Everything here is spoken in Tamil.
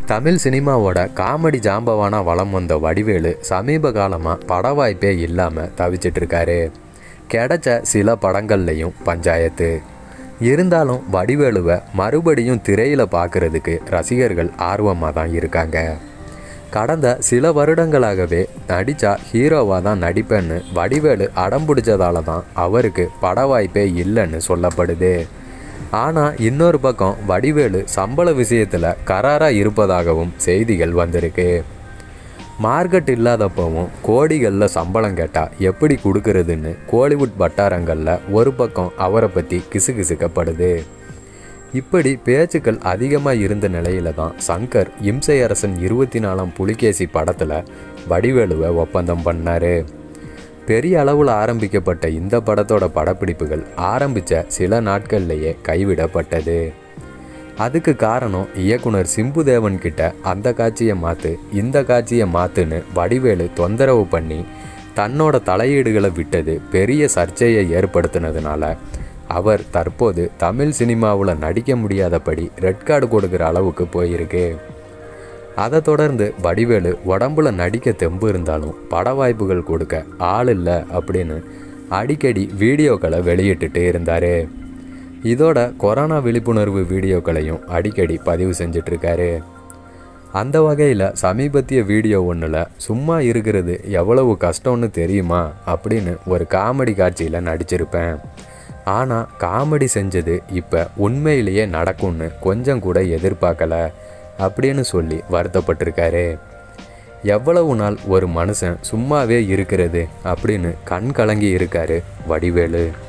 தமிழ் சினிமாவோட காமெடி ஜாம்பவானா வலம் வந்த வடிவேலு சமீப காலமாக பட வாய்ப்பே இல்லாமல் தவிச்சிட்டு இருக்காரு கிடைச்ச சில படங்கள்லையும் பஞ்சாயத்து இருந்தாலும் வடிவேலுவை மறுபடியும் திரையில் பார்க்குறதுக்கு ரசிகர்கள் ஆர்வமாக தான் இருக்காங்க கடந்த சில வருடங்களாகவே நடித்தா ஹீரோவாக தான் நடிப்பேன்னு வடிவேலு அடம் பிடிச்சதால தான் அவருக்கு பட வாய்ப்பே இல்லைன்னு சொல்லப்படுது ஆனால் இன்னொரு பக்கம் வடிவேலு சம்பள விஷயத்தில் கராராக இருப்பதாகவும் செய்திகள் வந்திருக்கு மார்க்கெட் இல்லாதப்பவும் கோடிகளில் சம்பளம் கேட்டால் எப்படி கொடுக்கறதுன்னு கோலிவுட் வட்டாரங்களில் ஒரு பக்கம் அவரை பற்றி கிசுகிசுக்கப்படுது இப்படி பேச்சுக்கள் அதிகமாக இருந்த நிலையில தான் சங்கர் இம்சை அரசன் இருபத்தி நாலாம் புலிகேசி படத்தில் வடிவேலுவை ஒப்பந்தம் பண்ணார் பெரிய அளவில் ஆரம்பிக்கப்பட்ட இந்த படத்தோட படப்பிடிப்புகள் ஆரம்பித்த சில நாட்கள்லேயே கைவிடப்பட்டது அதுக்கு காரணம் இயக்குனர் சிம்புதேவன் கிட்ட அந்த காட்சியை மாற்று இந்த காட்சியை மாற்றுன்னு வடிவேலு தொந்தரவு பண்ணி தன்னோட தலையீடுகளை விட்டது பெரிய சர்ச்சையை ஏற்படுத்தினதுனால அவர் தற்போது தமிழ் சினிமாவில் நடிக்க முடியாதபடி ரெட் கார்டு கொடுக்குற அளவுக்கு போயிருக்கு அதை தொடர்ந்து வடிவேலு உடம்புல நடிக்க தெம்பு இருந்தாலும் பட வாய்ப்புகள் கொடுக்க ஆள் இல்லை அப்படின்னு அடிக்கடி வீடியோக்களை வெளியிட்டுட்டு இருந்தார் இதோட கொரோனா விழிப்புணர்வு வீடியோக்களையும் அடிக்கடி பதிவு செஞ்சிட்ருக்காரு அந்த வகையில் சமீபத்திய வீடியோ ஒன்றில் சும்மா இருக்கிறது எவ்வளவு கஷ்டம்னு தெரியுமா அப்படின்னு ஒரு காமெடி காட்சியில் நடிச்சிருப்பேன் ஆனால் காமெடி செஞ்சது இப்போ உண்மையிலேயே நடக்கும்னு கொஞ்சம் கூட எதிர்பார்க்கல அப்படின்னு சொல்லி வருத்தப்பட்டிருக்காரு எவ்வளவு நாள் ஒரு மனுஷன் சும்மாவே இருக்கிறது அப்படின்னு கண் கலங்கி இருக்காரு வடிவேலு